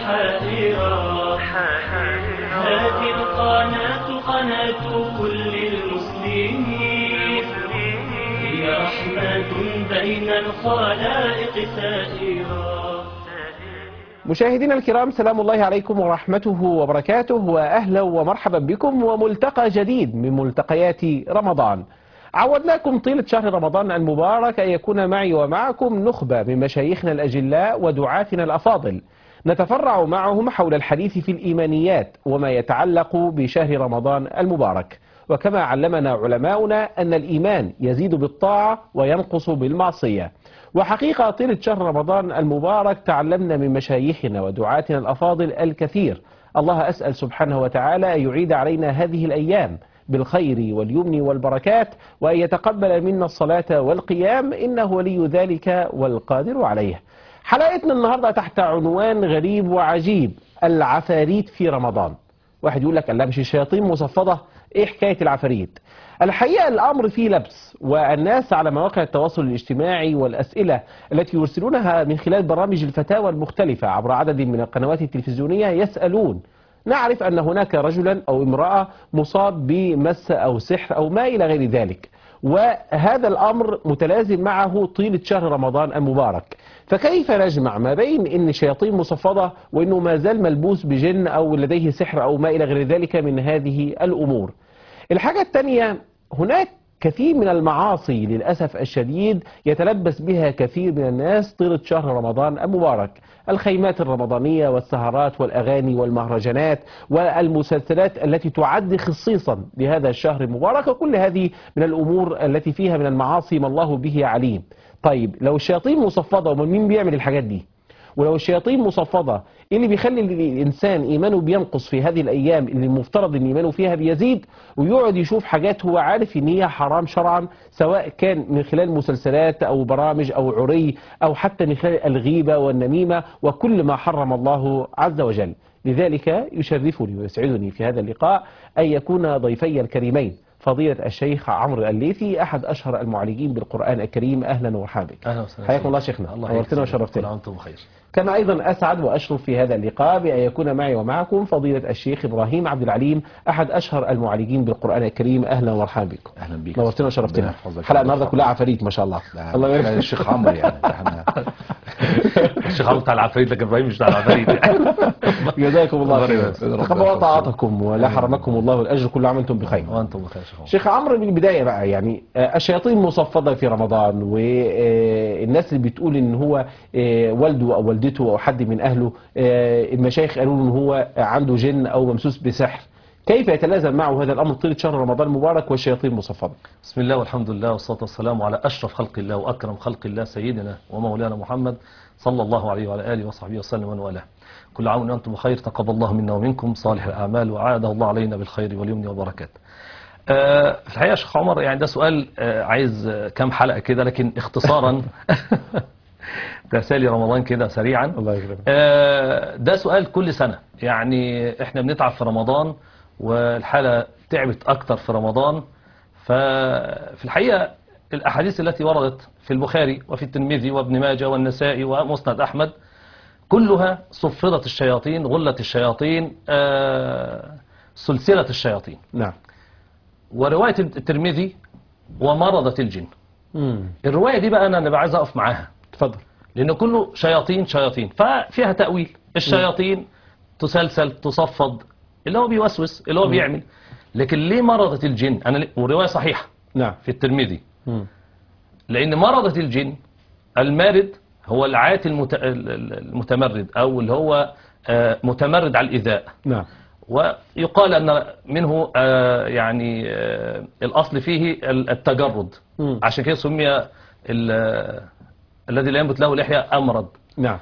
حائرة هذه القناة قناة كل المسلمين هي رحمة بين الخلائق سائرة مشاهدينا الكرام سلام الله عليكم ورحمته وبركاته وأهلا ومرحبا بكم وملتقى جديد من ملتقيات رمضان عودناكم طيلة شهر رمضان المبارك أن يكون معي ومعكم نخبة من مشايخنا الأجلاء ودعاتنا الأفاضل نتفرع معهم حول الحديث في الإيمانيات وما يتعلق بشهر رمضان المبارك وكما علمنا علماؤنا أن الإيمان يزيد بالطاعة وينقص بالمعصية وحقيقة طيلة شهر رمضان المبارك تعلمنا من مشايخنا ودعاتنا الأفاضل الكثير الله أسأل سبحانه وتعالى أن يعيد علينا هذه الأيام بالخير واليمن والبركات وأن يتقبل منا الصلاة والقيام إنه ولي ذلك والقادر عليه حلقتنا النهاردة تحت عنوان غريب وعجيب العفاريت في رمضان واحد يقول لك لا مش الشياطين مصفدة ايه حكاية العفاريت الحقيقة الأمر فيه لبس والناس على مواقع التواصل الاجتماعي والأسئلة التي يرسلونها من خلال برامج الفتاوى المختلفة عبر عدد من القنوات التلفزيونية يسألون نعرف أن هناك رجلا أو امرأة مصاب بمس أو سحر أو ما إلى غير ذلك وهذا الأمر متلازم معه طيلة شهر رمضان المبارك فكيف نجمع ما بين أن الشياطين مصفدة وأنه ما زال ملبوس بجن أو لديه سحر أو ما إلى غير ذلك من هذه الأمور الحاجة الثانية هناك كثير من المعاصي للأسف الشديد يتلبس بها كثير من الناس طيلة شهر رمضان المبارك الخيمات الرمضانية والسهرات والأغاني والمهرجانات والمسلسلات التي تعد خصيصا لهذا الشهر المبارك وكل هذه من الأمور التي فيها من المعاصي ما الله به عليم طيب لو الشياطين مصفدة ومن مين بيعمل الحاجات دي ولو الشياطين مصفدة ايه اللي بيخلي الانسان ايمانه بينقص في هذه الايام اللي المفترض ان ايمانه فيها بيزيد ويقعد يشوف حاجات هو عارف ان هي حرام شرعا سواء كان من خلال مسلسلات او برامج او عري او حتى من خلال الغيبة والنميمة وكل ما حرم الله عز وجل لذلك يشرفني ويسعدني في هذا اللقاء ان يكون ضيفي الكريمين فضيلة الشيخ عمرو الليثي أحد أشهر المعالجين بالقرآن الكريم أهلا ومرحبا بك اهلا وسهلا حياكم الله شيخنا الله نورتنا يكرمك. وشرفتنا كل عام وانتم بخير كما أيضا أسعد وأشرف في هذا اللقاء بأن يكون معي ومعكم فضيلة الشيخ إبراهيم عبد العليم أحد أشهر المعالجين بالقرآن الكريم أهلا ومرحبا بكم اهلا بيك نورتنا ربنا وشرفتنا يحفظك. الحلقة النهاردة كلها عفاريت ما شاء الله لا، الله لا، يبارك الشيخ عمرو يعني احنا الشيخ عمرو بتاع العفاريت لكن ابراهيم مش بتاع العفاريت جزاكم الله الله خير يبارك. ربنا تقبل يحفظك. طاعتكم ولا حرمكم الله الأجر كل عام وأنتم بخير وانتم بخير يا شيخ عمرو شيخ عمرو من البداية بقى يعني آه، الشياطين مصفدة في رمضان والناس اللي بتقول ان هو آه، والده او والدته او حد من اهله آه، المشايخ قالوا له ان هو عنده جن او ممسوس بسحر كيف يتلازم معه هذا الامر طيلة شهر رمضان المبارك والشياطين مصفدة بسم الله والحمد لله والصلاة والسلام على أشرف خلق الله وأكرم خلق الله سيدنا ومولانا محمد صلى الله عليه وعلى آله وصحبه وسلم ومن والاه كل عام وأنتم بخير تقبل الله منا ومنكم صالح الأعمال وعاده الله علينا بالخير واليمن والبركات آه، في الحقيقة يا شيخ عمر يعني ده سؤال آه، عايز آه، كام حلقة كده لكن اختصارا تسالي رمضان كده سريعا الله يكرمك آه، ده سؤال كل سنة يعني احنا بنتعب في رمضان والحالة تعبت اكتر في رمضان ففي الحقيقة الاحاديث التي وردت في البخاري وفي الترمذي وابن ماجه والنسائي ومسند احمد كلها صفدت الشياطين غلت الشياطين آه، سلسلة الشياطين نعم ورواية الترمذي ومرضت الجن امم الرواية دي بقى انا أنا بقى عايز اقف معاها تفضل لأن كله شياطين شياطين ففيها تأويل الشياطين تسلسل تصفد اللي هو بيوسوس اللي هو بيعمل لكن ليه مرضت الجن أنا ليه- ورواية صحيحة نعم في الترمذي مم. لأن مرضت الجن المارد هو العاتي المت... ال- ال- المتمرد أو اللي هو آه، متمرد على الإيذاء نعم ويقال أن منه آه، يعني آه، الأصل فيه ال- التجرد مم. عشان كده سمي ال- آه، الذي لا ينبت له لحية أمرض نعم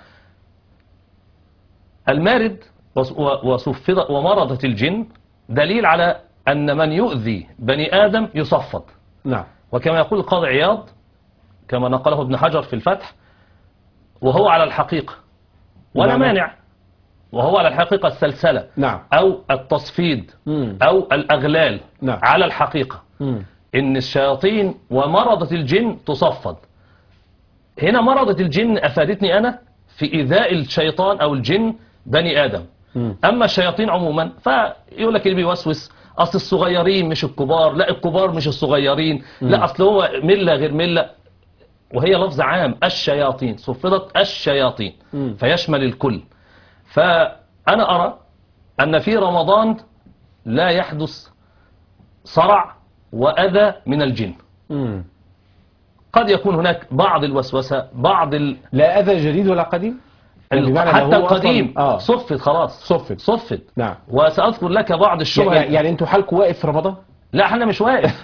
المارد وص- و- وصفد ومرضت الجن دليل على أن من يؤذي بني آدم يصفد نعم وكما يقول القاضي عياض كما نقله ابن حجر في الفتح وهو على الحقيقة ولا نعم. مانع وهو على الحقيقة السلسلة نعم أو التصفيد مم. أو الأغلال نعم. على الحقيقة مم. إن الشياطين ومرضة الجن تصفد هنا مرضة الجن أفادتني أنا في إيذاء الشيطان أو الجن بني آدم مم. أما الشياطين عموما فيقول لك اللي بيوسوس أصل الصغيرين مش الكبار لا الكبار مش الصغيرين لا أصل هو ملة غير ملة وهي لفظ عام الشياطين صفدت الشياطين مم. فيشمل الكل فأنا أرى أن في رمضان لا يحدث صرع وأذى من الجن مم. قد يكون هناك بعض الوسوسة بعض ال... لا أذى جديد ولا قديم يعني بمعنى لو حتى هو أصلاً- القديم آه صفت خلاص صفت. صفت نعم وسأذكر لك بعض الشبهة يعني, يعني انتوا حالكم واقف في رمضان لا احنا مش واقف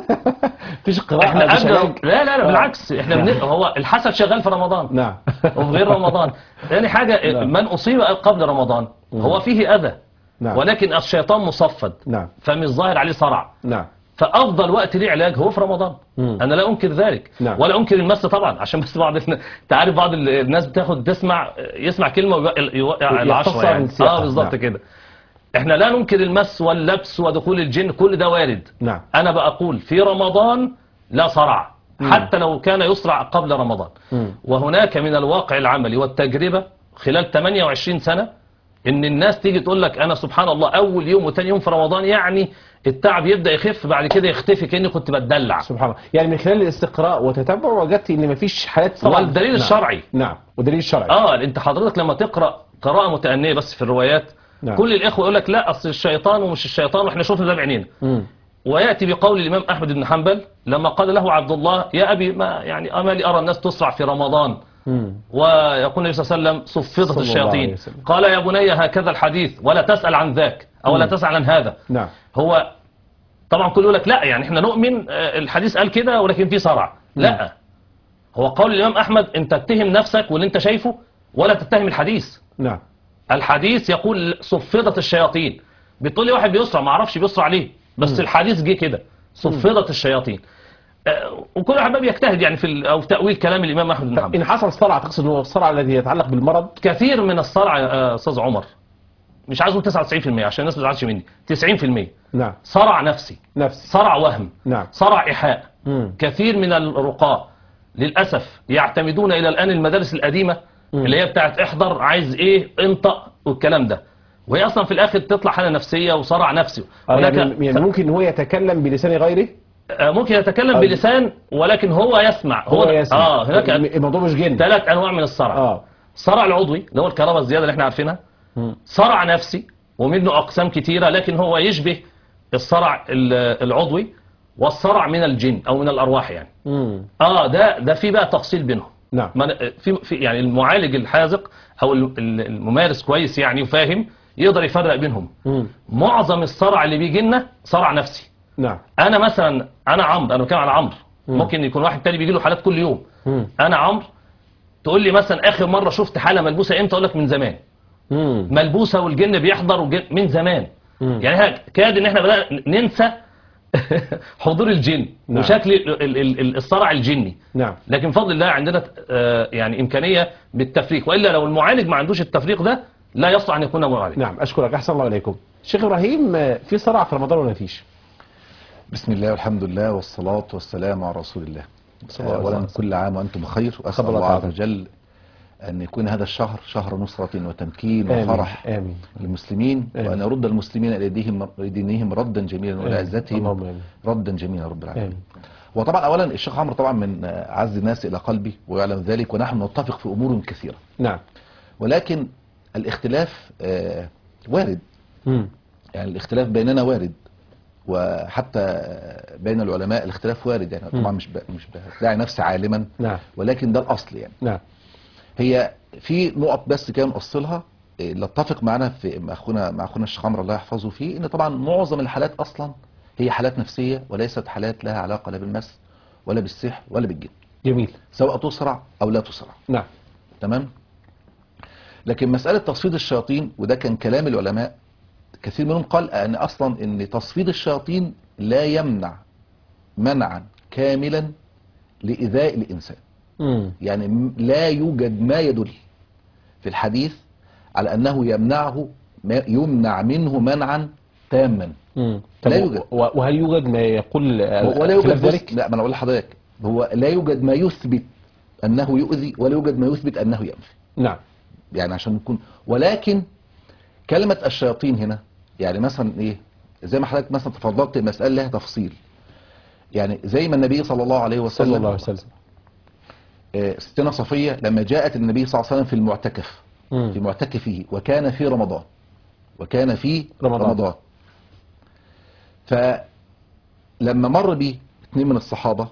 مفيش قراءة احنا مفيش قبل علاج؟ لا لا لا آه. بالعكس احنا بن... هو الحسد شغال في رمضان نعم وفي غير رمضان ثاني حاجة نعم. من أصيب قبل رمضان هو فيه أذى نعم ولكن الشيطان مصفد نعم فمش ظاهر عليه صرع نعم فافضل وقت ليه علاج هو في رمضان مم. انا لا انكر ذلك نعم. ولا انكر المس طبعا عشان بس بعض الن- انت عارف بعض ال- الناس بتاخد تسمع يسمع كلمه ويوقع يوقع العشره يختصر يعني من سياقها. اه بالظبط نعم. كده احنا لا ننكر المس واللبس ودخول الجن كل ده وارد نعم انا بقول في رمضان لا صرع حتى لو كان يصرع قبل رمضان مم. وهناك من الواقع العملي والتجربة خلال 28 سنة ان الناس تيجي تقول لك انا سبحان الله اول يوم وتاني يوم في رمضان يعني التعب يبدأ يخف بعد كده يختفي كأني كنت بتدلع سبحان الله يعني من خلال الاستقراء وتتبع وجدت ان مفيش حالات صرع والدليل نعم. الشرعي نعم ودليل الشرعي اه انت حضرتك لما تقرأ قراءة متأنية بس في الروايات نعم. كل الاخوة يقول لك لا اصل الشيطان ومش الشيطان واحنا شفنا ده بعينينا مم. ويأتي بقول الإمام أحمد بن حنبل لما قال له عبد الله يا أبي ما يعني أملي أرى الناس تسرع في رمضان مم. ويقول النبي صلى الله عليه وسلم صفدت صلى الله عليه الشياطين وسلم. قال يا بني هكذا الحديث ولا تسأل عن ذاك أو لا مم. تسأل عن هذا نعم هو طبعا كله يقول لك لا يعني احنا نؤمن آه، الحديث قال كده ولكن في صرع لا هو قول الإمام أحمد انت تتهم نفسك واللي انت شايفه ولا تتهم الحديث نعم الحديث يقول صفدت الشياطين بتقول لي واحد بيسرع ما اعرفش بيسرع ليه بس الحديث جه كده صفدت الشياطين آه، وكل واحد بقى بيجتهد يعني في ال- او في تاويل كلام الامام احمد بن حنبل ان حصل صرع تقصد هو الصرع الذي يتعلق بالمرض كثير من الصرع يا استاذ عمر مش عايز اقول 99% عشان الناس ما تزعلش مني 90% نعم صرع نفسي نفسي صرع وهم نعم صرع ايحاء مم. كثير من الرقاة للأسف يعتمدون إلى الآن المدارس القديمة مم. اللي هي بتاعت احضر عايز ايه انطق والكلام ده وهي أصلا في الآخر تطلع حالة نفسية وصرع نفسي آه، هناك يعني يعني ممكن هو يتكلم بلسان غيره آه، ممكن يتكلم آه. بلسان ولكن هو يسمع هو يسمع اه هناك الموضوع مش جن ثلاث أنواع من الصرع اه صرع العضوي اللي هو الكهرباء الزيادة اللي احنا عارفينها مم. صرع نفسي ومنه أقسام كتيرة لكن هو يشبه الصرع ال- العضوي والصرع من الجن أو من الأرواح يعني مم. اه ده ده في بقى تفصيل بينهم نعم ما- في في يعني المعالج الحاذق او ال- ال- الممارس كويس يعني وفاهم يقدر يفرق بينهم مم. معظم الصرع اللي بيجي لنا صرع نفسي نعم انا مثلا انا عمرو انا بتكلم على عمرو مم. ممكن يكون واحد تاني بيجي له حالات كل يوم مم. انا عمرو تقول لي مثلا اخر مره شفت حاله ملبوسه امتى اقول لك من زمان مم. ملبوسه والجن بيحضر والجن من زمان مم. يعني ها- كاد ان احنا بدأنا ننسى حضور الجن نعم. وشكل ال- ال- ال- الصرع الجني نعم لكن بفضل الله عندنا آه، يعني إمكانية بالتفريق وإلا لو المعالج ما عندوش التفريق ده لا يصلح أن يكون معالج نعم أشكرك أحسن الله إليكم شيخ إبراهيم آه، في صرع في رمضان ولا فيش بسم الله والحمد لله والصلاة والسلام على رسول الله صلى الله عليه أولا وسلم. كل عام وأنتم بخير وأسأل قبل الله الله عز تعالى. وجل أن يكون هذا الشهر شهر نصرة وتمكين آمين وفرح آمين للمسلمين آمين. وأن يرد المسلمين إلى دينهم إلى دينهم ردا جميلا آمين. وإلى اللهم عزتهم آمين. ردا جميلا يا رب العالمين آمين وطبعا أولا الشيخ عمرو طبعا من أعز الناس إلى قلبي ويعلم ذلك ونحن نتفق في أمور كثيرة نعم ولكن الاختلاف آه، وارد مم. يعني الاختلاف بيننا وارد وحتى بين العلماء الاختلاف وارد يعني طبعا مش ب- مش بدعي نفسي عالما نعم ولكن ده الاصل يعني نعم هي في نقط بس كده نأصلها إيه، اللي اتفق معنا في مع اخونا مع اخونا الشيخ عمرو الله يحفظه فيه ان طبعا معظم الحالات اصلا هي حالات نفسيه وليست حالات لها علاقه لا بالمس ولا بالسحر ولا بالجن جميل سواء تسرع او لا تسرع نعم تمام لكن مسألة تصفيد الشياطين وده كان كلام العلماء كثير منهم قال أن أصلا أن تصفيد الشياطين لا يمنع منعا كاملا لإيذاء الإنسان مم. يعني م- لا يوجد ما يدل في الحديث على أنه يمنعه ما يمنع منه منعا تاما مم. لا طب يوجد. و- وهل يوجد ما يقول آه، ولا خلاف يوجد ذلك لا ما أنا أقول لحضرتك هو لا يوجد ما يثبت أنه يؤذي ولا يوجد ما يثبت أنه ينفي نعم يعني عشان نكون ولكن كلمة الشياطين هنا يعني مثلا ايه زي ما حضرتك مثلا تفضلت المسألة لها تفصيل يعني زي ما النبي صلى الله عليه وسلم صلى الله عليه وسلم آه، ستنا صفية لما جاءت النبي صلى الله عليه وسلم في المعتكف مم. في معتكفه وكان في رمضان وكان في رمضان. رمضان, فلما مر بي اثنين من الصحابة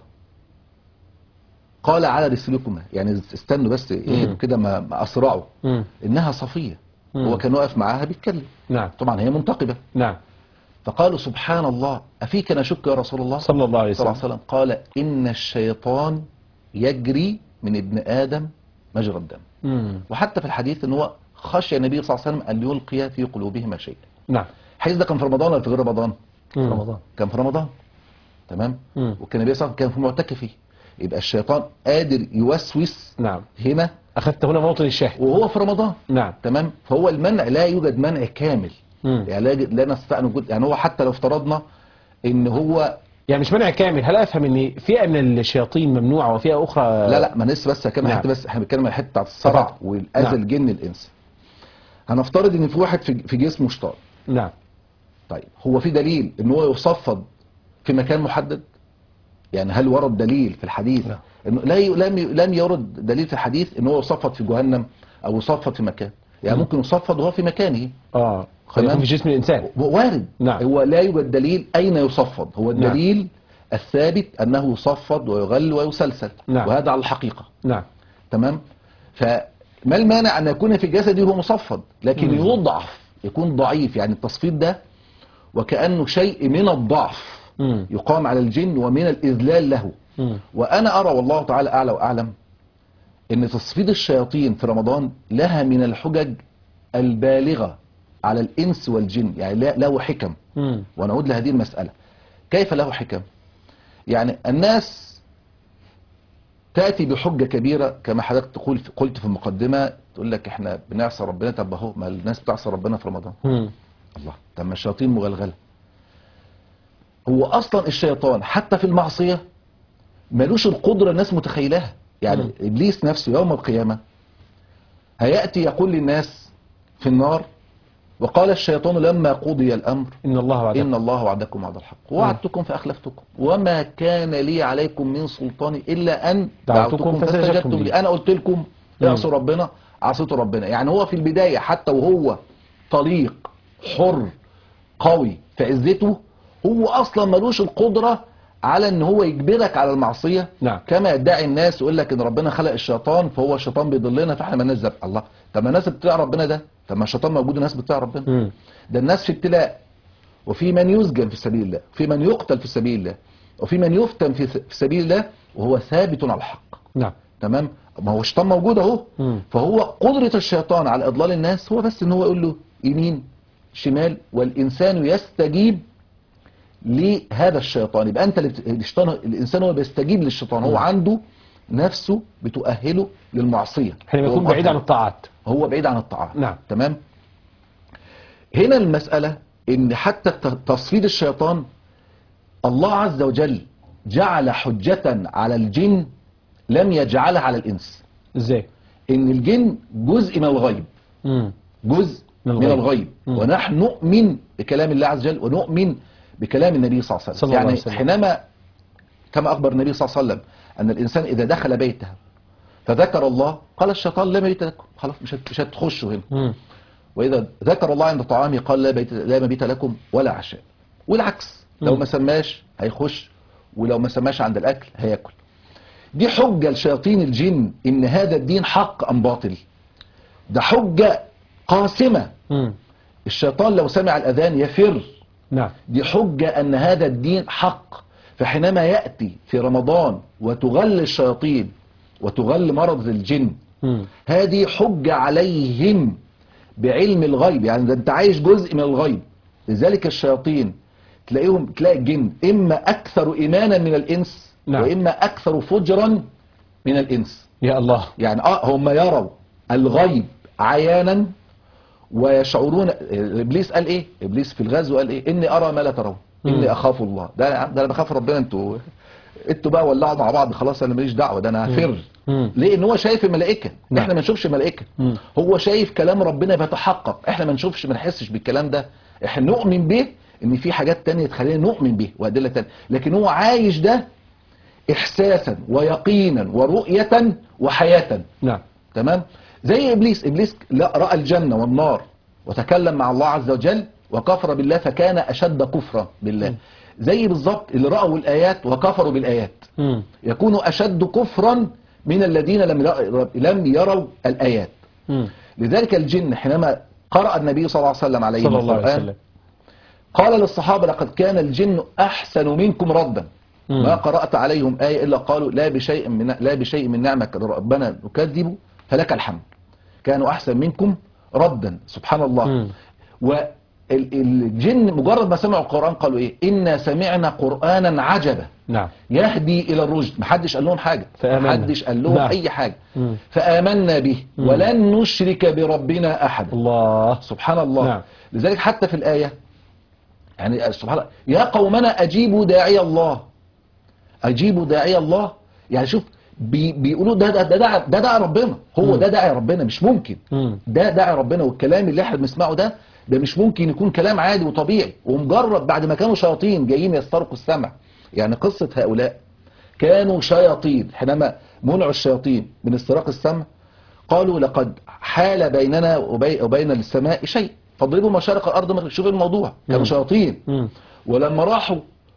قال على رسلكما يعني استنوا بس اهدوا كده ما ما اسرعوا مم. انها صفية مم. هو كان واقف معاها بيتكلم نعم طبعا هي منتقبة نعم فقالوا سبحان الله أفيك نشك يا رسول الله صلى الله عليه صلى الله وسلم عليه وسلم قال إن الشيطان يجري من ابن آدم مجرى الدم مم. وحتى في الحديث ان هو خشي النبي صلى الله عليه وسلم أن يلقي في قلوبهما شيئا نعم الحديث ده كان في رمضان ولا في غير رمضان مم. رمضان كان في رمضان تمام مم. وكان النبي صلى الله عليه وسلم كان في معتكفه يبقى الشيطان قادر يوسوس نعم هنا أخذت هنا موطن الشاهد وهو في رمضان نعم تمام فهو المنع لا يوجد منع كامل مم. يعني لا, لا نستطيع أن نقول يعني هو حتى لو افترضنا ان هو يعني مش منع كامل هل أفهم أن فئة من الشياطين ممنوعة وفئة أخرى لا لا ما لسه بس هكمل نعم. حته بس احنا بنتكلم عن الحته بتاعت الصرع اتفضل. والاذى نعم. الجن الانس هنفترض ان في واحد في في جسمه شيطان نعم طيب هو في دليل ان هو يصفد في مكان محدد يعني هل ورد دليل في الحديث لا. انه لا ي- لم ي- لم يرد دليل في الحديث ان هو يصفد في جهنم او يصفد في مكان يعني ممكن يصفد وهو في مكانه آه قد تمام. يكون في جسم الإنسان وارد نعم. هو لا يوجد دليل اين يصفد هو نعم. الدليل الثابت انه يصفد ويغل ويسلسل نعم. وهذا على الحقيقه نعم تمام فما المانع ان يكون في جسده هو مصفد لكن مم. يضعف يكون ضعيف يعني التصفيد ده وكأنه شيء من الضعف مم. يقام على الجن ومن الإذلال له مم. وأنا أرى والله تعالى أعلى وأعلم أن تصفيد الشياطين في رمضان لها من الحجج البالغة على الإنس والجن يعني لا- له حكم مم. ونعود لهذه المسألة كيف له حكم يعني الناس تأتي بحجة كبيرة كما حضرتك تقول قلت في المقدمة تقول لك احنا بنعصى ربنا طب اهو ما الناس بتعصى ربنا في رمضان مم. الله طب ما الشياطين مغلغلة هو اصلا الشيطان حتى في المعصية ملوش القدرة الناس متخيلها يعني مم. ابليس نفسه يوم القيامة هيأتي يقول للناس في النار وقال الشيطان لما قضي الامر إن الله وعدكم إن الله وعدكم وعد الحق ووعدتكم فأخلفتكم وما كان لي عليكم من سلطان إلا أن دعوتكم دعوتكم فاستجبتم فاستجبتم لي. لي أنا قلت لكم اعصوا ربنا عصيتوا ربنا يعني هو في البداية حتى وهو طليق حر قوي في عزته هو أصلا ملوش القدرة على ان هو يجبرك على المعصية نعم. كما يدعي الناس يقول لك ان ربنا خلق الشيطان فهو الشيطان بيضلنا فاحنا ما نزل الله طب ما الناس بتطيع ربنا ده طب ما الشيطان موجود الناس بتطيع ربنا مم. ده الناس في ابتلاء وفي من يسجن في سبيل الله وفي من يقتل في سبيل الله وفي من يفتن في في سبيل الله وهو ثابت على الحق نعم تمام ما هو الشيطان موجود اهو مم. فهو قدرة الشيطان على اضلال الناس هو بس ان هو يقول له يمين شمال والانسان يستجيب لهذا الشيطان يبقى انت اللي بت- الشيطان الانسان هو بيستجيب للشيطان هو مم. عنده نفسه بتؤهله للمعصية حينما هو يكون بعيد عن مؤهل. الطاعات هو بعيد عن الطاعات نعم. تمام هنا المسألة ان حتى الت- تصفيد الشيطان الله عز وجل جعل حجة على الجن لم يجعلها على الانس ازاي ان الجن جزء من الغيب مم. جزء من من الغيب. الغيب مم. ونحن نؤمن بكلام الله عز وجل ونؤمن بكلام النبي صلى الله عليه صلى وسلم الله يعني عليه وسلم. حينما كما أخبر النبي صلى الله عليه وسلم أن الإنسان إذا دخل بيته فذكر الله قال الشيطان لا مبيت لكم خلاص مش هت- مش هتخشوا هنا مم. وإذا ذكر الله عند طعامه قال لا, بيت لا مبيت لكم ولا عشاء والعكس لو مم. ما سماش هيخش ولو ما سماش عند الأكل هياكل دي حجة لشياطين الجن إن هذا الدين حق أم باطل ده حجة قاسمة مم. الشيطان لو سمع الأذان يفر نعم دي حجة أن هذا الدين حق فحينما يأتي في رمضان وتغل الشياطين وتغل مرض الجن مم. هذه حجة عليهم بعلم الغيب يعني ده انت عايش جزء من الغيب لذلك الشياطين تلاقيهم تلاقي الجن إما أكثر إيمانا من الإنس نعم. وإما أكثر فجرا من الإنس يا الله يعني اه هم يروا الغيب عيانا ويشعرون ابليس قال ايه ابليس في الغزو قال ايه اني ارى ما لا ترون اني مم. اخاف الله ده ده انا بخاف ربنا انتوا انتوا بقى ولعوا مع بعض خلاص انا ماليش دعوه ده انا هفر مم. ليه ان هو شايف الملائكه نعم. احنا ما نشوفش ملائكه مم. هو شايف كلام ربنا بيتحقق احنا ما نشوفش ما نحسش بالكلام ده احنا نؤمن به ان في حاجات تانية تخلينا نؤمن به وادله تانية لكن هو عايش ده احساسا ويقينا ورؤيه وحياه نعم تمام زي ابليس ابليس لا راى الجنه والنار وتكلم مع الله عز وجل وكفر بالله فكان اشد كفرا بالله زي بالظبط اللي راوا الايات وكفروا بالايات مم. يكون اشد كفرا من الذين لم ير- لم يروا الايات مم. لذلك الجن حينما قرأ النبي صلى الله عليه وسلم عليه صلى الله عليه القرآن وسلم قال للصحابة لقد كان الجن أحسن منكم ردا مم. ما قرأت عليهم آية إلا قالوا لا بشيء من لا بشيء من نعمك ربنا نكذب فلك الحمد كانوا أحسن منكم ردا سبحان الله مم. والجن مجرد ما سمعوا القرآن قالوا إيه إنا سمعنا قرآنا عجبا نعم يهدي إلى الرشد محدش قال لهم حاجة فآمنا. محدش قال لهم نعم. أي حاجة مم. فآمنا به مم. ولن نشرك بربنا أحدا الله سبحان الله نعم. لذلك حتى في الآية يعني سبحان الله يا قومنا أجيبوا داعي الله أجيبوا داعي الله يعني شوف بي بيقولوا ده ده ده داعي ده داعي ربنا هو مم. ده داعي ربنا مش ممكن مم. ده داعي ربنا والكلام اللي احنا بنسمعه ده ده مش ممكن يكون كلام عادي وطبيعي ومجرد بعد ما كانوا شياطين جايين يسترقوا السمع يعني قصة هؤلاء كانوا شياطين حينما منعوا الشياطين من استراق السمع قالوا لقد حال بيننا وبي- وبين السماء شيء فاضربوا مشارق الارض مغرب شوف الموضوع كانوا مم. شياطين مم. ولما راحوا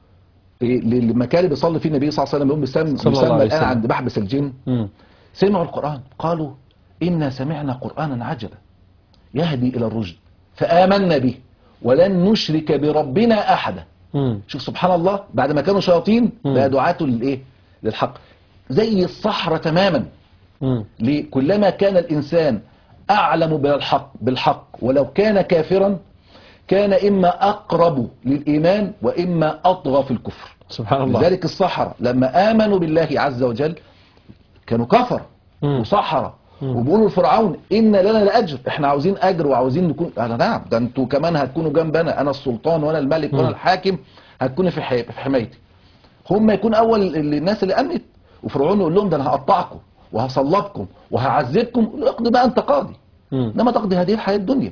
إيه، للمكان اللي بيصلي فيه النبي صلى الله عليه وسلم يوم بيسمى صلى الله بيسمى عليه الان وسلم. عند محبس الجن مم. سمعوا القرآن قالوا إنا سمعنا قرآنا عجبا يهدي إلى الرشد فآمنا به ولن نشرك بربنا أحدا مم. شوف سبحان الله بعد ما كانوا شياطين مم. بقى دعاة للإيه للحق زي الصحراء تماما مم. ليه؟ كلما كان الإنسان أعلم بالحق بالحق ولو كان كافرا كان إما أقرب للإيمان وإما أطغى في الكفر سبحان الله لذلك الصحراء لما آمنوا بالله عز وجل كانوا كفر مم. وصحراء مم. وبيقولوا لفرعون إن لنا لأجر احنا عاوزين أجر وعاوزين نكون أنا نعم ده انتوا كمان هتكونوا جنبنا أنا السلطان وأنا الملك مم. وأنا الحاكم هتكونوا في حي- في حمايتي هم يكون أول ال- الناس اللي أمنت وفرعون يقول لهم ده أنا هقطعكم وهصلبكم وهعذبكم يقولوا اقضي بقى أنت قاضي مم. إنما تقضي هذه الحياة الدنيا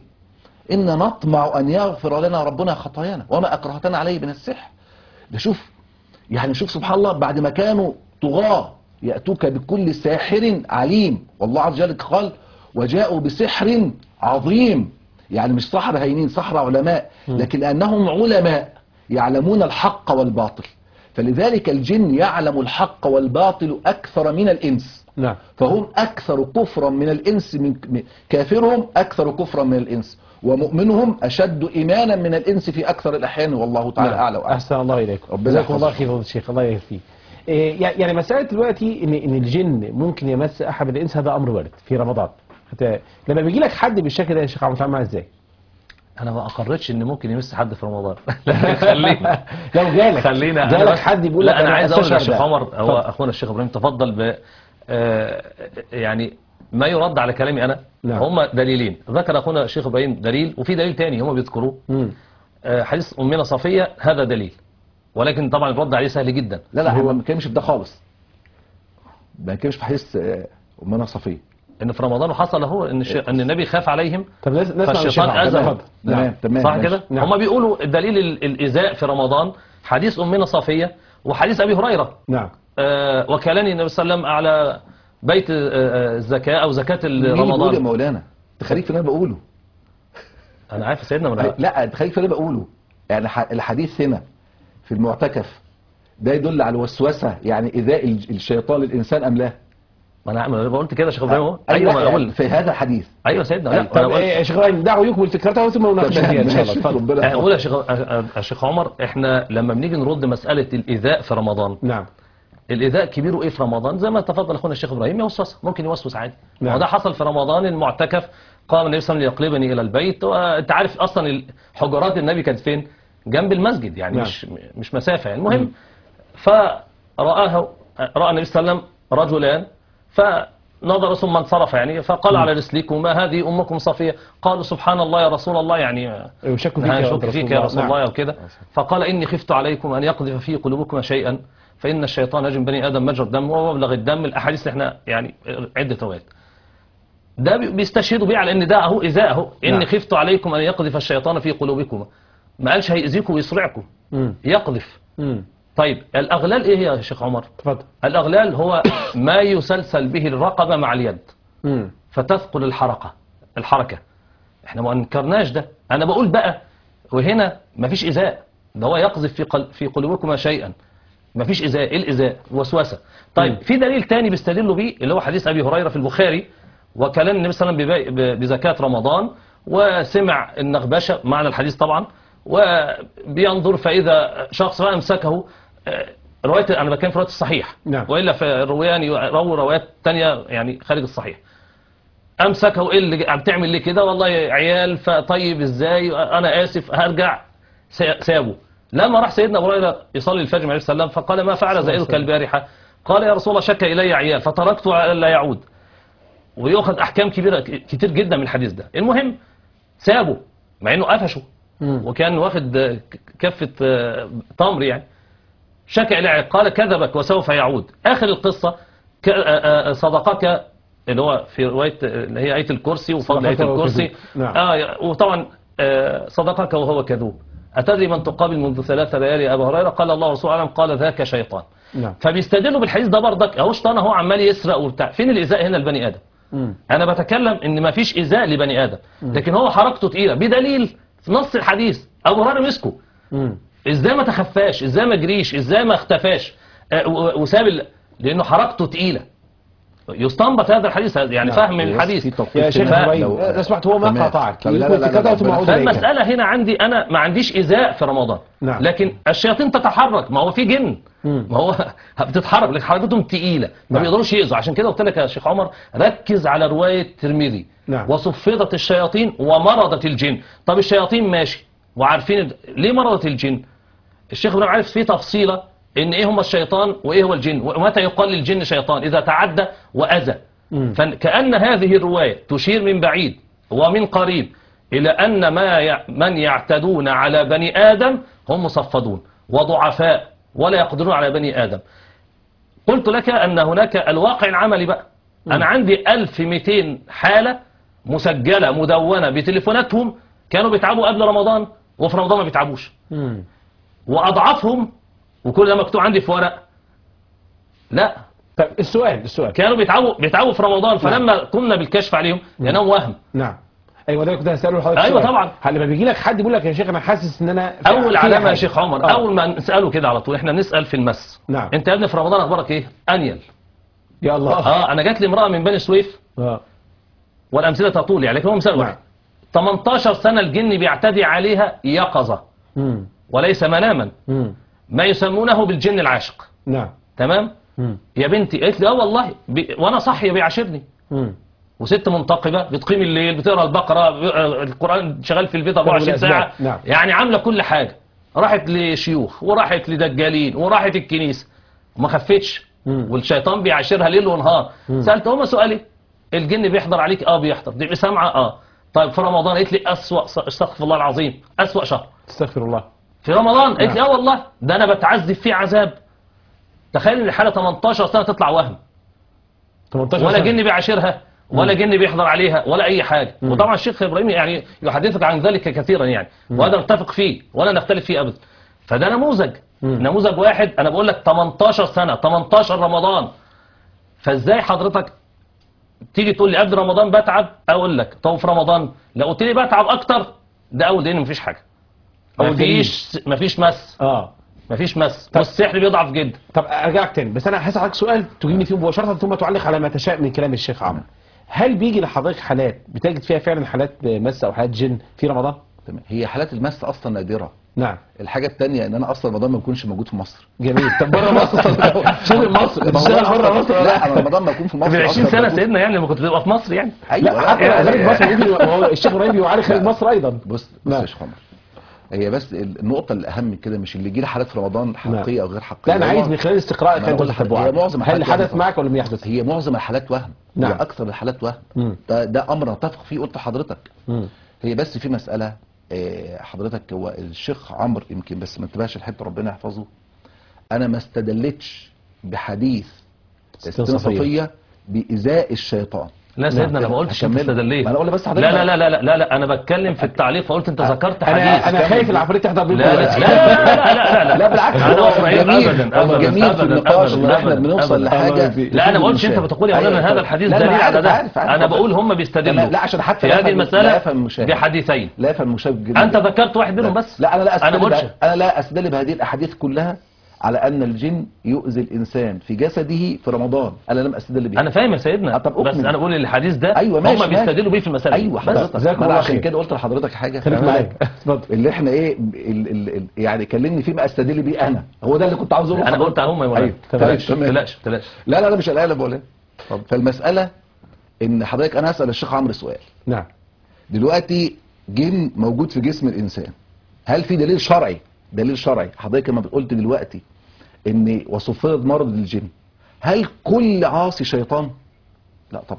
إن نطمع أن يغفر لنا ربنا خطايانا وما أكرهتنا عليه من السحر ده شوف يعني شوف سبحان الله بعد ما كانوا طغاة يأتوك بكل ساحر عليم والله عز وجل قال وجاءوا بسحر عظيم يعني مش سحرة هينين سحرة علماء لكن لأنهم علماء يعلمون الحق والباطل فلذلك الجن يعلم الحق والباطل أكثر من الإنس نعم فهم أكثر كفرا من الإنس من من- كافرهم أكثر كفرا من الإنس ومؤمنهم أشد إيمانا من الإنس في أكثر الأحيان والله تعالى نعم. أعلى وأعلم أحسن الله إليكم ربنا جزاكم الله يحفظك. خير فضيلة الشيخ الله يبارك فيك إيه، يع- يعني مسألة دلوقتي إن إن الجن ممكن يمس أحد من الإنس هذا أمر وارد في رمضان حتى لما بيجي لك حد بالشكل ده يا شيخ عم تعمل معاه إزاي؟ انا ما اقرتش ان ممكن يمس حد في رمضان لكن خلينا لو جالك خلينا جالك بس- حد بيقول لا لك انا عايز اقول أستشعر للشيخ ده. عمر هو اتفضل. اخونا الشيخ ابراهيم تفضل ب آه، يعني ما يرد على كلامي انا نعم. هم دليلين ذكر اخونا الشيخ ابراهيم دليل وفي دليل تاني هم بيذكروه مم. آه، حديث امنا صفيه هذا دليل ولكن طبعا الرد عليه سهل جدا لا لا هو ما بنتكلمش في ده خالص ما بنتكلمش في حديث آه، أمنا صفية ان في رمضان حصل هو ان الش- ان النبي خاف عليهم طب نس- نسمع من الشيخ فالشيطان عمرو. اذى اتفضل. نعم. تمام تمام صح ماشي. كده نعم. هم بيقولوا الدليل ال- الايذاء في رمضان حديث امنا صفيه وحديث ابي هريره نعم آه، وكلني النبي صلى الله عليه وسلم على بيت آه، آه، الزكاه او زكاه مين اللي بيقول يا رمضان مولانا تخليك في اللي انا بقوله انا عارف سيدنا من لا تخليك في اللي انا بقوله يعني ح- الحديث هنا في المعتكف ده يدل على الوسوسة يعني إيذاء الج- الشيطان للإنسان أم لا ما انا ما أنا قلت كده يا شيخ ابراهيم أهو. أي ايوه ما لا انا بقول في هذا الحديث ايوه يا سيدنا لا طب انا بقول إيه يا شيخ ابراهيم دعوا يكمل فكرته ثم نناقشها فيها ان شاء الله ماشي، اتفضل ربنا اقول يا شيخ يا شيخ عمر احنا لما بنيجي نرد مساله الايذاء في رمضان نعم الايذاء كبيره ايه في رمضان زي ما تفضل اخونا الشيخ ابراهيم يوسوس ممكن يوسوس عادي نعم. وده حصل في رمضان المعتكف قام النبي صلى الله عليه وسلم يقلبني الى البيت وانت عارف اصلا حجرات النبي كانت فين جنب المسجد يعني نعم. مش مش مسافه يعني المهم فرآه راى النبي صلى الله عليه وسلم رجلان فنظر ثم انصرف يعني فقال على رسلكما هذه امكم صفيه قالوا سبحان الله يا رسول الله يعني يشك فيك يا نشك رسول فيك يا الله. رسول نعم. الله وكده فقال إني خفت عليكم أن يقذف في قلوبكم شيئا فإن الشيطان يجري من بني آدم مجرى الدم ومبلغ الدم الأحاديث اللي احنا يعني عدة روايات ده بي- بيستشهدوا بيه على ان ده اهو اذاء اهو نعم. اني خفت عليكم ان يقذف الشيطان في قلوبكم ما قالش هيأذيكم ويصرعكم مم. يقذف مم. طيب الاغلال ايه يا شيخ عمر اتفضل الاغلال هو ما يسلسل به الرقبه مع اليد مم. فتثقل الحركه الحركه احنا ما انكرناش ده انا بقول بقى وهنا مفيش ايذاء ده هو يقذف في قل في قلوبكما شيئا مفيش ايذاء ايه الايذاء وسوسه طيب مم. في دليل تاني بيستدلوا بيه اللي هو حديث ابي هريره في البخاري وكلام النبي صلى الله عليه وسلم ببا- ب- بزكاه رمضان وسمع النغبشه معنى الحديث طبعا وبينظر فاذا شخص بقى امسكه آه، روايه انا بتكلم في روايه الصحيح نعم. والا فالرويان يرووا روايات تانية يعني خارج الصحيح امسكه ايه اللي عم تعمل ليه كده والله يا عيال فطيب ازاي انا اسف هرجع سا- سابه لما راح سيدنا ابو هريره يصلي الفجر عليه السلام فقال ما فعل زائرك البارحه قال يا رسول الله شك الي عيال فتركته على لا يعود ويؤخذ احكام كبيره ك- كتير جدا من الحديث ده المهم سابه مع انه قفشه مم. وكان واخد آه، ك- كفه آه، تمر يعني شكى إلى عيال قال كذبك وسوف يعود آخر القصة ك- آه، آه، صدقك اللي هو في رواية آه، اللي هي آية الكرسي وفضل آية صدقك وهو الكرسي كذوب. نعم. آه وطبعا آه، صدقك وهو كذوب أتدري من تقابل منذ ثلاث ليالي يا أبا هريرة قال الله ورسوله أعلم قال ذاك شيطان نعم فبيستدلوا بالحديث ده برضك اهو شيطان اهو عمال يسرق وبتاع فين الإيذاء هنا لبني آدم مم. انا بتكلم ان ما فيش ايذاء لبني ادم لكن هو حركته تقيله بدليل في نص الحديث ابو هريره مسكه مم. ازاي ما تخفاش ازاي ما جريش ازاي ما اختفاش آه، و- وساب ال- لانه حركته تقيله يستنبط هذا الحديث يعني نعم، فهم بس الحديث في توقيت يا شيخ ف- ابراهيم لو- لو سمحت هو ما تمام. قاطعك طب لا، لا، يكون لا، في لا، كذا لا، ثم لا. اعود اليك فالمسألة هنا عندي أنا ما عنديش إيذاء في رمضان نعم. لكن الشياطين تتحرك ما هو في جن مم. ما هو بتتحرك لكن حركتهم تقيلة ما نعم. بيقدروش يأذوا عشان كده قلت لك يا شيخ عمر ركز على رواية ترمذي نعم. وصفدت الشياطين ومرضت الجن طب الشياطين ماشي وعارفين ال- ليه مرضت الجن الشيخ ابراهيم عارف فيه تفصيلة ان ايه هم الشيطان وايه هو الجن ومتى يقال للجن شيطان اذا تعدى واذى مم. فكأن هذه الرواية تشير من بعيد ومن قريب إلى أن ما ي... من يعتدون على بني آدم هم مصفدون وضعفاء ولا يقدرون على بني آدم قلت لك أن هناك الواقع العملي بقى أنا عندي 1200 حالة مسجلة مدونة بتليفوناتهم كانوا بيتعبوا قبل رمضان وفي رمضان ما بيتعبوش مم. وأضعافهم وكل ده مكتوب عندي في ورق لا طيب السؤال السؤال كانوا بيتعبوا بيتعبوا في رمضان فلما قمنا بالكشف عليهم لانهم وهم نعم ايوه ده كنت هساله لحضرتك أيوة سؤال. طبعا. هل لما بيجي لك حد بيقول لك يا شيخ انا حاسس ان انا في- اول في علامه يا حاجة. شيخ عمر آه. اول ما نساله كده على طول احنا بنسال في المس نعم. انت يا ابني في رمضان اخبارك ايه انيل يا الله اه انا جات لي امراه من بني سويف اه والامثله تطول يعني لكن هو مثال نعم. واحد 18 سنه الجن بيعتدي عليها يقظه مم. وليس مناما مم. ما يسمونه بالجن العاشق نعم تمام مم. يا بنتي قالت لي اه والله بي... وانا صحي بيعاشرني مم. وست منتقبة بتقيم الليل بتقرا البقرة ب- القرآن شغال في البيت 24 ساعة والأسباب، نعم. يعني عاملة كل حاجة راحت لشيوخ وراحت لدجالين وراحت الكنيسة وما خفتش مم. والشيطان بيعاشرها ليل ونهار سألت هما سؤالي الجن بيحضر عليك اه بيحضر دي سامعة اه طيب في رمضان قالت لي أسوأ استغفر الله العظيم أسوأ شهر استغفر الله في رمضان قالت لي نعم. اه والله ده انا بتعذب فيه عذاب تخيل ان الحالة 18 سنة تطلع وهم 18 ولا سنة. جن بيعاشرها ولا جن بيحضر عليها ولا اي حاجه وطبعا الشيخ ابراهيم يعني يحدثك عن ذلك كثيرا يعني وهذا نتفق فيه ولا نختلف فيه ابدا فده نموذج نموذج واحد انا بقول لك 18 سنه 18 رمضان فازاي حضرتك تيجي تقول لي قبل رمضان بتعب اقول لك طب في رمضان لو قلت لي بتعب اكتر ده اول دليل مفيش حاجه أول دليل. مفيش مفيش مس اه مفيش مس والسحر بيضعف جدا طب ارجع لك تاني بس انا هسألك سؤال تجيبني فيه مباشرة ثم تعلق على ما تشاء من كلام الشيخ عمرو هل بيجي لحضرتك حالات بتجد فيها فعلا حالات مس او حالات جن في رمضان؟ تمام هي حالات المس اصلا نادره نعم الحاجه الثانيه ان انا اصلا رمضان ما يكونش موجود في مصر جميل طب بره مصر شغل مصر ما هو بتشتغل أنا بره أصلاً- مصر ولا لا انا رمضان ما اكون في مصر من 20 أصلاً سنه موجود. سيدنا يعني لما كنت بتبقى في مصر يعني ايوه لا حتى لا، خارج لا، مصر ممكن يبقى- هو الشيخ ابراهيم بيعاني خارج مصر ايضا بص بص نعم. يا شيخ عمر هي بس النقطة الأهم من كده مش اللي يجي لي حالات في رمضان حقيقية أو غير حقيقية لا انا هو- عايز من خلال استقراء ما كانت أقول لحضرتك، تتبعها هي معظم هل الحالات حدث وهم. معك ولا لم يحدث؟ هي معظم الحالات وهم نعم. هي أكثر الحالات وهم مم. ده, ده أمر نتفق فيه قلت لحضرتك مم. هي بس في مسألة آه، حضرتك هو الشيخ عمرو يمكن بس ما انتبهش الحته ربنا يحفظه انا ما استدلتش بحديث ستين ستين صفية. صفيه بايذاء الشيطان لا سيدنا انا ما قلتش انت هكمل. استدليت ما انا اقول بس حضرتك لا لا لا لا لا لا, لا انا بتكلم في التعليق فقلت انت ذكرت حديث انا انا خايف العفاريت تحضر بيكم لا لا لا لا لا لا لا بالعكس انا هو اسماعيل جميل ابدا هو ابدا جميل في ابدا النقاش ان ابدا احنا بنوصل أبداً. لحاجه لا انا ما قلتش انت بتقول يا مولانا أيوة، هذا طب. الحديث لا، دليل أنا على عارف- ده عارف- عارف انا حضرتك. بقول هم بيستدلوا تمام. لا، عشان حتى في لا هذه يفهم- لا المساله يفهم المشاهد. بحديثين لا يفهم المشاهد جدا انت ذكرت واحد منهم بس لا انا لا انا استدل ما قلتش بها- انا لا استدل بهذه الاحاديث كلها على ان الجن يؤذي الانسان في جسده في رمضان انا لم استدل بها انا فاهم يا سيدنا آه، طب بس أكمل. انا بقول الحديث ده ايوه ماشي هم ماشي. بيستدلوا بيه في المساله دي. ايوه بس. حضرتك جزاكم ما أنا الله عشان خير. كده قلت لحضرتك حاجه خليك فاهمها؟ معايا اتفضل اللي احنا ايه ال ال ال يعني كلمني فيه ما استدل بيه انا هو ده اللي كنت عاوز اقوله انا لحضرتك. قلت اهم يا مولانا أيوة. ما تمام، تقلقش ما تمام. تقلقش ما تقلقش لا لا لا مش قلقان بقول اتفضل. فالمساله ان حضرتك انا هسال الشيخ عمرو سؤال نعم دلوقتي جن موجود في جسم الانسان هل في دليل شرعي دليل شرعي حضرتك لما قلت دلوقتي ان وصفرت مرض الجن هل كل عاصي شيطان لا طبعا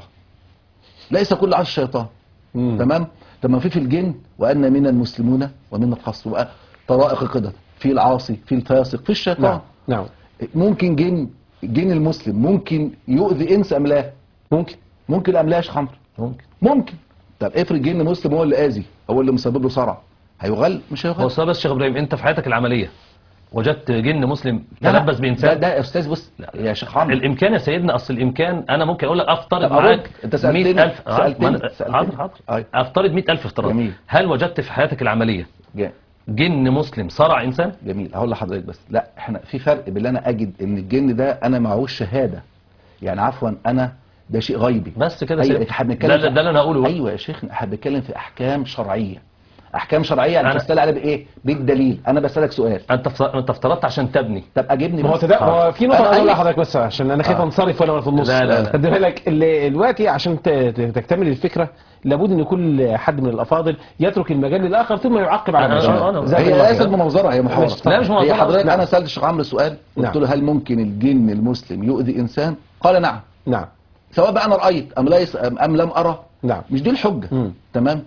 ليس كل عاصي شيطان مم. تمام طب ما في في الجن وان من المسلمون ومن القصر بقى طرائق كده في العاصي في الفاسق في الشيطان نعم نعم ممكن جن جن المسلم ممكن يؤذي انس ام لا ممكن ممكن ام لا يا شيخ عمرو ممكن ممكن طب افرض جن مسلم هو اللي اذي هو اللي مسبب له صرع هيغل مش هو هيغل السؤال بس شيخ ابراهيم انت في حياتك العمليه وجدت جن مسلم لا، لا، تلبس ده, بانسان ده يا استاذ بص يا شيخ عمرو الامكان يا سيدنا اصل الامكان انا ممكن اقول لك افترض طب أرد. معاك أنت سألتني. 100000 سألتني. ما أنا- سألتني. حاضر حاضر أيوة. افترض 100000 افتراض جميل. هل وجدت في حياتك العمليه جا- جن مسلم صرع انسان جميل هقول لحضرتك بس لا احنا في فرق بين انا اجد ان الجن ده انا معهوش شهاده يعني عفوا انا ده شيء غيبي بس كده أيوة سيدنا. احنا بنتكلم ده- في- ده اللي أنا هقوله بقى. ايوه يا شيخنا احنا بنتكلم في احكام شرعيه احكام شرعيه يعني أنا- بتسال عليها بايه بالدليل انا بسالك سؤال انت افت- انت افترضت عشان تبني طب اجبني ما هو بس. تدا... ما هو في نقطة أنا عايز اقول أيوة. لحضرتك بس عشان انا خايف آه. انصرف وانا في النص لا، لا، لا. خد بالك ال- دلوقتي عشان ت- ت- تكتمل الفكرة لابد ان كل حد من الافاضل يترك المجال للاخر ثم يعقب على أنا- المشاهد. أنا- أنا- جزاك هي الله ليست خير. مناظره هي محاوره مش- لا، مش هي مناظرة. حضرتك نعم. انا سالت الشيخ عمرو سؤال قلت نعم. له هل ممكن الجن المسلم يؤذي انسان قال نعم نعم سواء بقى انا رايت ام ليس ام, أم لم ارى نعم مش دي الحجه مم. تمام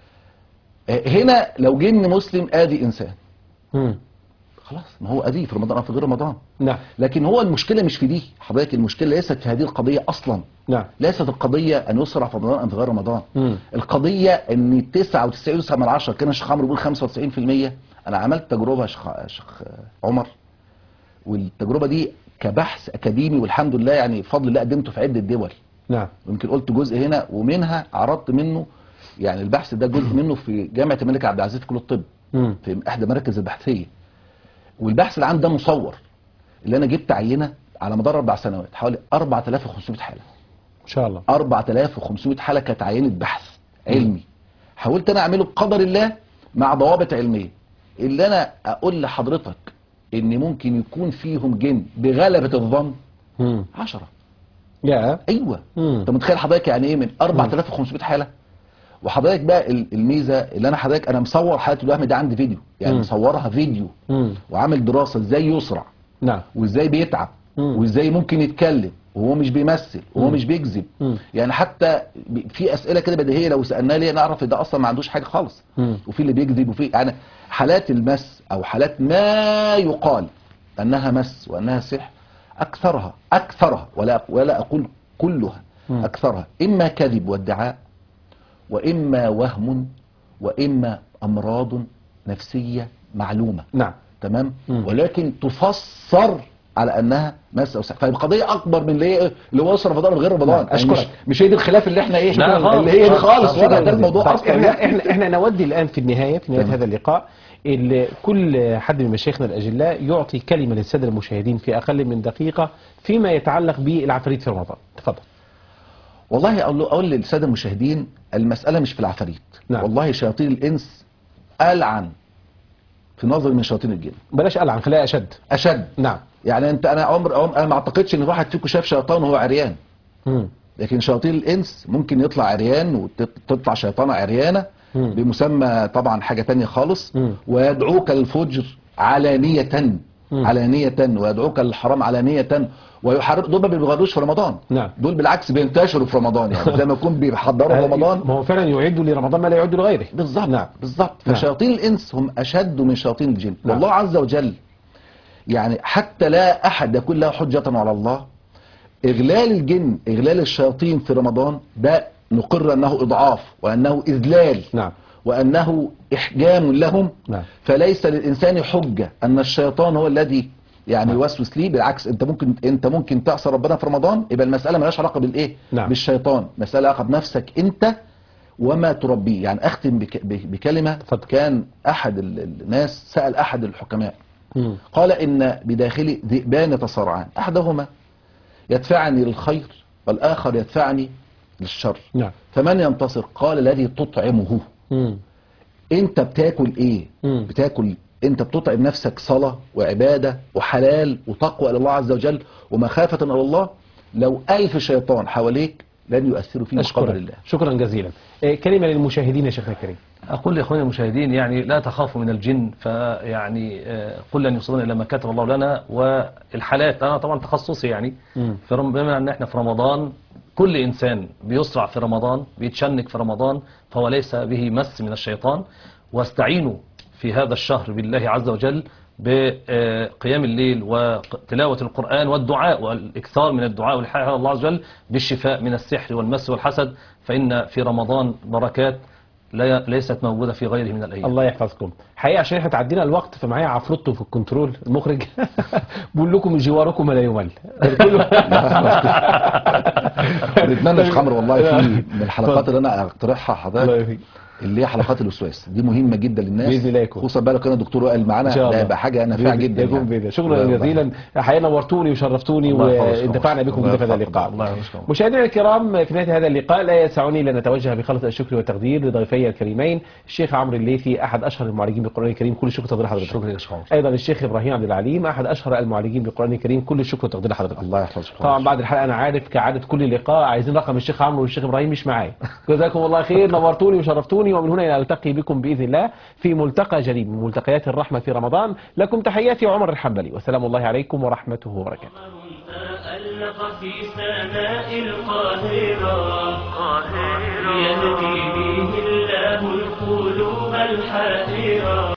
آه، هنا لو جن مسلم اذي انسان مم. خلاص ما هو اذيه في رمضان او في غير رمضان نعم لكن هو المشكله مش في دي حضرتك المشكله ليست في هذه القضيه اصلا نعم ليست القضيه ان يسرع في رمضان ام في غير رمضان مم. القضيه ان 99 من 10 كان الشيخ عمرو بيقول 95% انا عملت تجربه يا شيخ يا شيخ عمر والتجربه دي كبحث اكاديمي والحمد لله يعني بفضل الله قدمته في عده دول نعم يمكن قلت جزء هنا ومنها عرضت منه يعني البحث ده جزء منه في جامعه الملك عبد العزيز في كليه الطب مم. في احدى المراكز البحثيه والبحث العام ده مصور اللي انا جبت عينه على مدار اربع سنوات حوالي 4500 حاله ان شاء الله 4500 حاله كانت عينه بحث علمي حاولت انا اعمله بقدر الله مع ضوابط علميه اللي انا اقول لحضرتك ان ممكن يكون فيهم جن بغلبه الظن مم. 10 يا ايوه مم. انت متخيل حضرتك يعني ايه من 4500 حاله وحضرتك بقى ال- الميزه اللي انا حضرتك انا مصور حاله الوهم ده عندي فيديو يعني مم. مصورها فيديو مم. وعامل دراسه ازاي يسرع نعم وازاي بيتعب مم. وازاي ممكن يتكلم وهو مش بيمثل وهو مم. مش بيكذب مم. يعني حتى ب- في اسئله كده بديهيه لو سالناه ليه نعرف ان ده اصلا ما عندوش حاجه خالص مم. وفي اللي بيكذب وفي يعني حالات المس او حالات ما يقال انها مس وانها سحر اكثرها اكثرها ولا ولا اقول كلها مم. اكثرها اما كذب وادعاء واما وهم واما امراض نفسيه معلومه نعم تمام مم. ولكن تفسر على انها مس او سحر فالقضيه اكبر من اللي هي اللي هو وصل رمضان وغير رمضان نعم، يعني أشكرك. مش, مش هي دي الخلاف اللي احنا ايه لا خالص، اللي هي دي خالص، خالص خالص. ولا ده الموضوع طيب اصلا احنا يعني. احنا احنا نودي الان في النهايه في نهايه تمام. هذا اللقاء ال- كل حد من مشايخنا الاجلاء يعطي كلمه للساده المشاهدين في اقل من دقيقه فيما يتعلق بالعفاريت في رمضان تفضل والله اقول له اقول للساده المشاهدين المساله مش في العفاريت نعم. والله شياطين الانس العن في نظري من شياطين الجن بلاش قلعن خليها اشد اشد نعم يعني انت انا عمر عمر- انا ما اعتقدش ان واحد فيكم شاف شيطان وهو عريان مم. لكن شياطين الانس ممكن يطلع عريان وتطلع شيطانه عريانه مم. بمسمى طبعا حاجه تانية خالص مم. ويدعوك للفجر علانيه مم. علانيه ويدعوك للحرام علانيه ويحرم دول ما بيبغضوش في رمضان نعم. دول بالعكس بينتشروا في رمضان يعني زي ما يكون بيحضروا رمضان ما هو فعلا يعد لرمضان ما لا يعد لغيره بالظبط نعم بالظبط نعم. فشياطين الانس هم اشد من شياطين الجن نعم. والله عز وجل يعني حتى لا أحد يكون له حجة على الله إغلال الجن إغلال الشياطين في رمضان ده نقر أنه إضعاف وأنه إذلال نعم وأنه إحجام لهم نعم. فليس للإنسان حجة أن الشيطان هو الذي يعني يوسوس ليه بالعكس انت ممكن انت ممكن تعصي ربنا في رمضان يبقى المساله مالهاش علاقه بالايه نعم. بالشيطان مساله علاقه بنفسك انت وما تربيه يعني اختم بك بكلمه اتفضل. كان احد ال- الناس سال احد الحكماء مم. قال ان بداخلي ذئبان يتصارعان احدهما يدفعني للخير والاخر يدفعني للشر نعم فمن ينتصر قال الذي تطعمه مم. انت بتاكل ايه مم. بتاكل انت بتطعم نفسك صلاة وعبادة وحلال وتقوى الى الله عز وجل ومخافة الى الله لو الف شيطان حواليك لن يؤثروا فيه بقدر أشكرك الله شكرا جزيلا إيه، كلمة للمشاهدين يا شيخنا الكريم أقول لأخواني المشاهدين يعني لا تخافوا من الجن فيعني آه، قل لن يصيبنا إلا ما كتب الله لنا والحالات أنا طبعا تخصصي يعني مم. في رم- بما أن احنا في رمضان كل إنسان بيسرع في رمضان بيتشنك في رمضان فهو ليس به مس من الشيطان واستعينوا في هذا الشهر بالله عز وجل بقيام الليل وتلاوة القرآن والدعاء والإكثار من الدعاء والحياة على الله عز وجل بالشفاء من السحر والمس والحسد فإن في رمضان بركات لا ليست موجودة في غيره من الأيام الله يحفظكم حقيقة عشان احنا تعدينا الوقت فمعايا عفروتو في الكنترول المخرج بقول لكم جواركم لا يمل نتمنى يا خمر والله في من الحلقات اللي انا اقترحها الله حضرتك يفيك. اللي هي حلقات الوسواس دي مهمة جدا للناس بإذن الله يكون. خصوصا بقى لو كان الدكتور وائل معانا ان شاء الله ده يبقى حاجة نافعة بإذن- جدا يكون يعني. بإذن. شكرا الله جزيلا حقيقة نورتوني وشرفتوني الله يحفظكم. وانتفعنا بكم الله في هذا يحفظكم. اللقاء الله يحفظكم. مشاهدينا الكرام في نهاية هذا اللقاء لا يسعني الا ان اتوجه بخلص الشكر والتقدير لضيفي الكريمين الشيخ عمرو الليثي احد اشهر المعالجين بالقران الكريم كل الشكر والتقدير لحضرتك شكرا يا شيخ عمر. ايضا الشيخ ابراهيم عبد العليم احد اشهر المعالجين بالقران الكريم كل الشكر والتقدير لحضرتك الله يحفظك طبعا بعد الحلقه انا عارف كعاده كل لقاء عايزين رقم الشيخ عمرو والشيخ ابراهيم مش معايا جزاكم الله خير نورتوني وشرفتوني ومن هنا الى التقي بكم باذن الله في ملتقى جديد من ملتقيات الرحمه في رمضان لكم تحياتي عمر الحنبلي والسلام الله عليكم ورحمته وبركاته تألق في سماء القاهرة يهدي به الله القلوب الحائرة